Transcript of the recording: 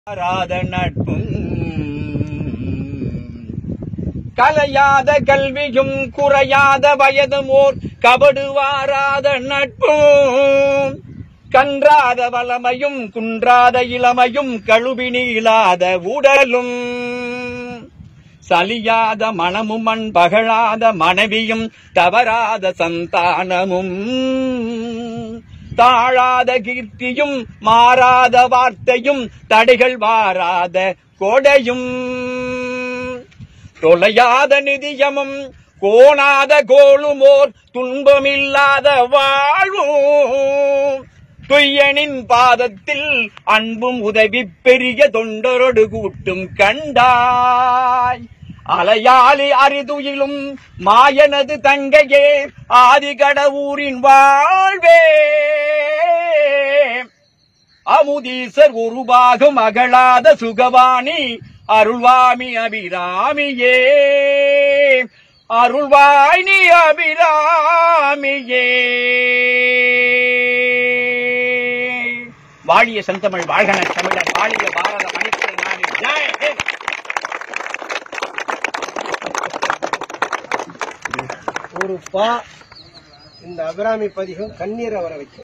மாறாத நட்பும் கலையாத கல்வியும் குறையாத வயதும் ஓர் கபடு வாராத நட்பும் கன்றாத வளமையும் குன்றாத இளமையும் கழுவி நீளாத உடலும் சலியாத மனமும் மண் பகழாத மனைவியும் தவறாத சந்தானமும் தாழாத கீர்த்தியும் மாறாத வார்த்தையும் தடைகள் வாராத கொடையும் தொலையாத நிதியமும் கோணாத கோளுமோர் துன்பமில்லாத வாழ்வும் துய்யனின் பாதத்தில் அன்பும் உதவி பெரிய தொண்டரொடு கூட்டும் கண்டாய் அலையாளி அரிதுயிலும் மாயனது தங்கையே ஆதிகடவூரின் வாழ்வே அமுதீசர் உருவாகும் அகலாத சுகவாணி அருள்வாமி அபிராமியே அருள்வாய் நீ அபிராமியே வாழிய செந்தமிழ் வாழ்கன தமிழர் வாழிய பாரத மணித்திரு நாடு ஜெய் ஹிந்த். ஒரு பா இந்த அபிராமி பதிகம் கண்ணீரை வர வைக்கும்